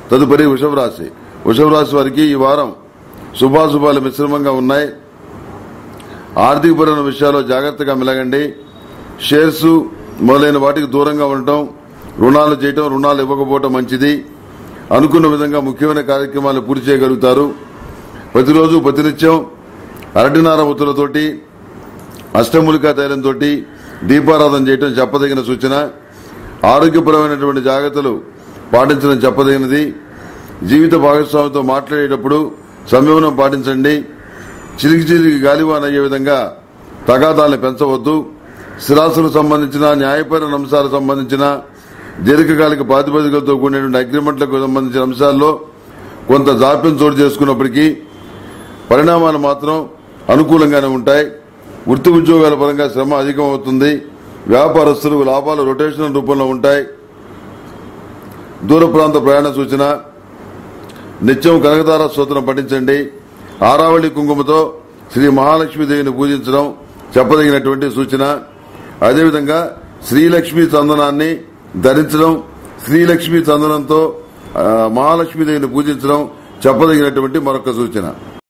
తదుపరి వృషభ రాశి వృషభ రాశి వారికి ఈ వారం శుభాశుభాలు మిశ్రమంగా ఉన్నాయి ఆర్థికపరమైన విషయాల్లో జాగ్రత్తగా మెలగండి షేర్స్ మొదలైన వాటికి దూరంగా ఉండటం రుణాలు చేయటం రుణాలు ఇవ్వకపోవటం మంచిది అనుకున్న విధంగా ముఖ్యమైన కార్యక్రమాలు పూర్తి చేయగలుగుతారు ప్రతిరోజు ప్రతినిత్యం అరటినార ఒత్తులతోటి అష్టమూలికా తైలంతో దీపారాధన చేయటం చెప్పదగిన సూచన ఆరోగ్యపరమైనటువంటి జాగ్రత్తలు పాటించడం చెప్పదగినది జీవిత భాగస్వామితో మాట్లాడేటప్పుడు సంయమనం పాటించండి చిలికి చిలికి గాలివాన అయ్యే విధంగా తగాదాలను పెంచవద్దు స్థిరాస్తులకు సంబంధించిన న్యాయపరమైన అంశాలకు సంబంధించిన దీర్ఘకాలిక ప్రాతిపదికలతో కూడినటువంటి అగ్రిమెంట్లకు సంబంధించిన అంశాల్లో కొంత జాప్యం చోటు చేసుకున్నప్పటికీ పరిణామాలు మాత్రం అనుకూలంగానే ఉంటాయి వృత్తి ఉద్యోగాల పరంగా శ్రమ అధికం అవుతుంది వ్యాపారస్తులకు లాభాలు రొటేషనల్ రూపంలో ఉంటాయి దూర ప్రాంత ప్రయాణ సూచన నిత్యం కనకదార స్తోత్రం పఠించండి ఆరావళి కుంకుమతో శ్రీ మహాలక్ష్మీదేవిని పూజించడం చెప్పదగినటువంటి సూచన అదేవిధంగా శ్రీలక్ష్మి చందనాన్ని ధరించడం శ్రీలక్ష్మి చందనంతో ఆ, మహాలక్ష్మీదేవిని పూజించడం చెప్పదగినటువంటి మరొక సూచన